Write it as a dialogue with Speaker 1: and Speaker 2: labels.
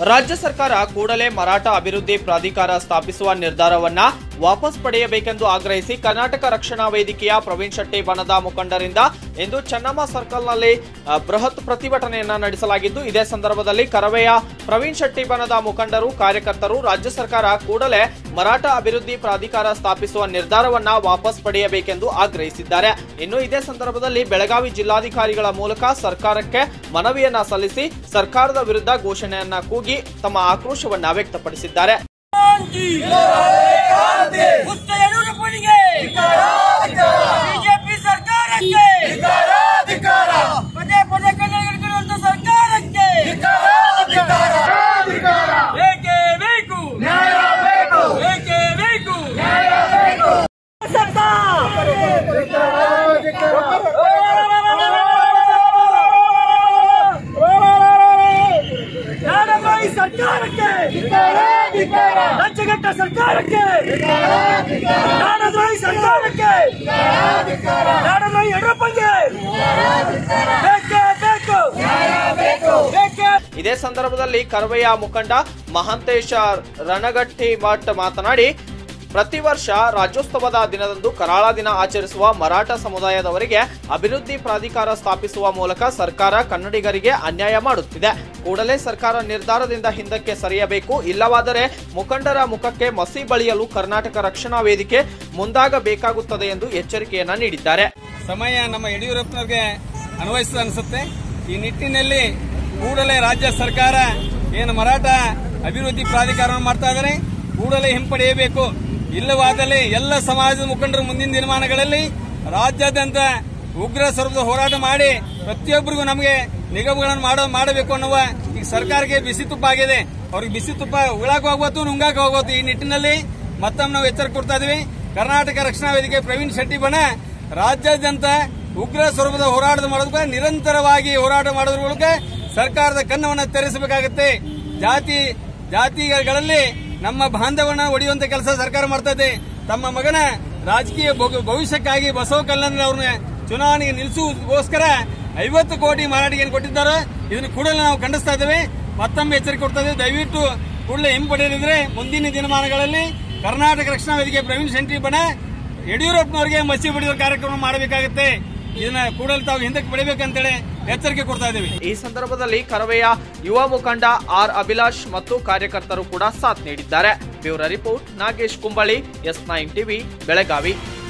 Speaker 1: ರಾಜ್ಯ ಸರ್ಕಾರ ಕೂಡಲೇ ಮರಾಠ ಅಭಿವೃದ್ಧಿ ಪ್ರಾಧಿಕಾರ ಸ್ಥಾಪಿಸುವ ನಿರ್ಧಾರವನ್ನ ವಾಪಸ್ ಪಡೆಯಬೇಕೆಂದು ಆಗ್ರಹಿಸಿ ಕರ್ನಾಟಕ ರಕ್ಷಣಾ ವೇದಿಕೆಯ ಪ್ರವೀಣ್ ಶೆಟ್ಟಿ ಬಣದ ಮುಖಂಡರಿಂದ ಇಂದು ಚೆನ್ನಮ್ಮ ಸರ್ಕಲ್ನಲ್ಲಿ ಅ, ಬೃಹತ್ ಪ್ರತಿಭಟನೆಯನ್ನ ನಡೆಸಲಾಗಿದ್ದು ಇದೇ ಸಂದರ್ಭದಲ್ಲಿ ಕರವೆಯ ಪ್ರವೀಣ್ ಶೆಟ್ಟಿ ಬಣದ ಮುಖಂಡರು ಕಾರ್ಯಕರ್ತರು ರಾಜ್ಯ ಸರ್ಕಾರ ಕೂಡಲೇ ಮರಾಠ ಅಭಿವೃದ್ಧಿ ಪ್ರಾಧಿಕಾರ ಸ್ಥಾಪಿಸುವ ನಿರ್ಧಾರವನ್ನ ವಾಪಸ್ ಪಡೆಯಬೇಕೆಂದು ಆಗ್ರಹಿಸಿದ್ದಾರೆ ಇನ್ನು ಇದೇ ಸಂದರ್ಭದಲ್ಲಿ ಬೆಳಗಾವಿ ಜಿಲ್ಲಾಧಿಕಾರಿಗಳ ಮೂಲಕ ಸರ್ಕಾರಕ್ಕೆ ಮನವಿಯನ್ನ ಸಲ್ಲಿಸಿ ಸರ್ಕಾರದ ವಿರುದ್ಧ ಘೋಷಣೆಯನ್ನ ಕೂಗಿ ತಮ್ಮ ಆಕ್ರೋಶವನ್ನ ವ್ಯಕ್ತಪಡಿಸಿದ್ದಾರೆ
Speaker 2: ಹುತ್ತ ಯಡಿಯೂರಪ್ಪನಿಗೆ ಬಿಜೆಪಿ ಸರ್ಕಾರಕ್ಕೆ ಪದೇ ಪದೇ ಕನ್ನಡಿಗರಿಗಿರುವಂತ ಸರ್ಕಾರಕ್ಕೆ ಬೇಕೇ ಬೇಕು ಬೇಕೇ ಬೇಕು ನಾಡಬಾಯಿ ಸರ್ಕಾರಕ್ಕೆ ರಾಜ್ಯಘಟ್ಟ ಸರ್ಕಾರಕ್ಕೆ ನಾಡದ್ರೋಹಿ ಸರ್ಕಾರಕ್ಕೆ ನಾಡದ್ರೋಹಿ ಯಡಿಯೂರಪ್ಪಗೆ ಬೇಕೇ ಬೇಕು ಬೇಕೇ
Speaker 1: ಇದೇ ಸಂದರ್ಭದಲ್ಲಿ ಕರವೆಯ ಮುಖಂಡ ಮಹಾಂತೇಶ ರಣಗಟ್ಟಿ ಮಠ್ ಮಾತನಾಡಿ ಪ್ರತಿ ವರ್ಷ ರಾಜ್ಯೋತ್ಸವದ ದಿನದಂದು ಕರಾಳ ದಿನ ಆಚರಿಸುವ ಮರಾಠ ಸಮುದಾಯದವರಿಗೆ ಅಭಿವೃದ್ಧಿ ಪ್ರಾಧಿಕಾರ ಸ್ಥಾಪಿಸುವ ಮೂಲಕ ಸರ್ಕಾರ ಕನ್ನಡಿಗರಿಗೆ ಅನ್ಯಾಯ ಮಾಡುತ್ತಿದೆ ಕೂಡಲೇ ಸರ್ಕಾರ ನಿರ್ಧಾರದಿಂದ ಹಿಂದಕ್ಕೆ ಸರಿಯಬೇಕು ಇಲ್ಲವಾದರೆ ಮುಖಂಡರ ಮುಖಕ್ಕೆ ಮಸಿ ಬಳಿಯಲು ಕರ್ನಾಟಕ ರಕ್ಷಣಾ ವೇದಿಕೆ ಮುಂದಾಗಬೇಕಾಗುತ್ತದೆ ಎಂದು ಎಚ್ಚರಿಕೆಯನ್ನ ನೀಡಿದ್ದಾರೆ
Speaker 3: ಸಮಯ ನಮ್ಮ ಯಡಿಯೂರಪ್ಪನವ್ರಿಗೆ ಅನ್ವಯಿಸ್ತದೆ ಅನಿಸುತ್ತೆ ಈ ನಿಟ್ಟಿನಲ್ಲಿ ಕೂಡಲೇ ರಾಜ್ಯ ಸರ್ಕಾರ ಏನು ಮರಾಠ ಅಭಿವೃದ್ಧಿ ಪ್ರಾಧಿಕಾರವನ್ನು ಮಾಡ್ತಾ ಇದ್ದಾರೆ ಕೂಡಲೇ ಹಿಂಪಡೆಯಬೇಕು ಇಲ್ಲವಾದಲ್ಲಿ ಎಲ್ಲ ಸಮಾಜದ ಮುಖಂಡರು ಮುಂದಿನ ದಿನಮಾನಗಳಲ್ಲಿ ರಾಜ್ಯಾದ್ಯಂತ ಉಗ್ರ ಸ್ವರೂಪದ ಹೋರಾಟ ಮಾಡಿ ಪ್ರತಿಯೊಬ್ಬರಿಗೂ ನಮಗೆ ನಿಗಮಗಳನ್ನು ಮಾಡೋ ಮಾಡಬೇಕು ಅನ್ನುವ ಈಗ ಸರ್ಕಾರಕ್ಕೆ ಬಿಸಿ ತುಪ್ಪ ಆಗಿದೆ ಅವ್ರಿಗೆ ಬಿಸಿ ತುಪ್ಪ ಉಳಾಕ ಹೋಗ್ಬೋದು ನುಂಗಾಕ ಹೋಗ್ಬೋದು ಈ ನಿಟ್ಟಿನಲ್ಲಿ ಮತ್ತೊಮ್ಮೆ ನಾವು ಎಚ್ಚರಿಕೆ ಕೊಡ್ತಾ ಇದೀವಿ ಕರ್ನಾಟಕ ರಕ್ಷಣಾ ವೇದಿಕೆ ಪ್ರವೀಣ್ ಶೆಟ್ಟಿ ಬಣ ರಾಜ್ಯಾದ್ಯಂತ ಉಗ್ರ ಸ್ವರೂಪದ ಹೋರಾಟದ ಮಾಡೋದಕ್ಕೆ ನಿರಂತರವಾಗಿ ಹೋರಾಟ ಮಾಡೋದ್ರ ಮೂಲಕ ಸರ್ಕಾರದ ಕನ್ನವನ್ನು ತೆರೆಸಬೇಕಾಗುತ್ತೆ ಜಾತಿ ಜಾತಿಗಳಲ್ಲಿ ನಮ್ಮ ಬಾಂಧವನ್ನ ಒಡೆಯುವಂತ ಕೆಲಸ ಸರ್ಕಾರ ಮಾಡ್ತಾ ಇದೆ ತಮ್ಮ ಮಗನ ರಾಜಕೀಯ ಭವ- ಭವಿಷ್ಯಕ್ಕಾಗಿ ಬಸವ ಕಲ್ಯಾಣ ಅವ್ರನ್ನ ಚುನಾವಣೆಗೆ ನಿಲ್ಲಿಸುವುದಕ್ಕೋಸ್ಕರ ಐವತ್ತು ಕೋಟಿ ಮಾರಾಟಿಗೆ ಕೊಟ್ಟಿದ್ದಾರೆ ಇದನ್ನು ಕೂಡಲೇ ನಾವು ಖಂಡಿಸ್ತಾ ಇದ್ದೇವೆ ಮತ್ತೊಮ್ಮೆ ಎಚ್ಚರಿಕೆ ಕೊಡ್ತಾ ಇದ್ದೇವೆ ದಯವಿಟ್ಟು ಕೂಡಲೇ ಹಿಂಪಡೆಯಲಿದ್ರೆ ಮುಂದಿನ ದಿನಮಾನಗಳಲ್ಲಿ ಕರ್ನಾಟಕ ರಕ್ಷಣಾ ವೇದಿಕೆ ಪ್ರವೀಣ್ ಶೆಟ್ಟಿ ಬಣ ಯಡಿಯೂರಪ್ಪನವರಿಗೆ ಮಸಿ ಬಡಿಯುವ ಕಾರ್ಯಕ್ರಮ ಮಾಡಬೇಕಾಗುತ್ತೆ ಇದನ್ನ ಕೂಡಲೇ ತಾವು ಹಿಂದಕ್ಕೆ ಪಡಿಬೇಕಂತೇಳಿ ಎಚ್ಚರಿಕೆ ಕೊಡ್ತಾ ಇದ್ದೇವೆ
Speaker 1: ಈ ಸಂದರ್ಭದಲ್ಲಿ ಕರವೆಯ ಯುವ ಮುಖಂಡ ಆರ್ ಅಭಿಲಾಷ್ ಮತ್ತು ಕಾರ್ಯಕರ್ತರು ಕೂಡ ಸಾಥ್ ನೀಡಿದ್ದಾರೆ bureau report Nagesh Kumbali S nine TV Belagavi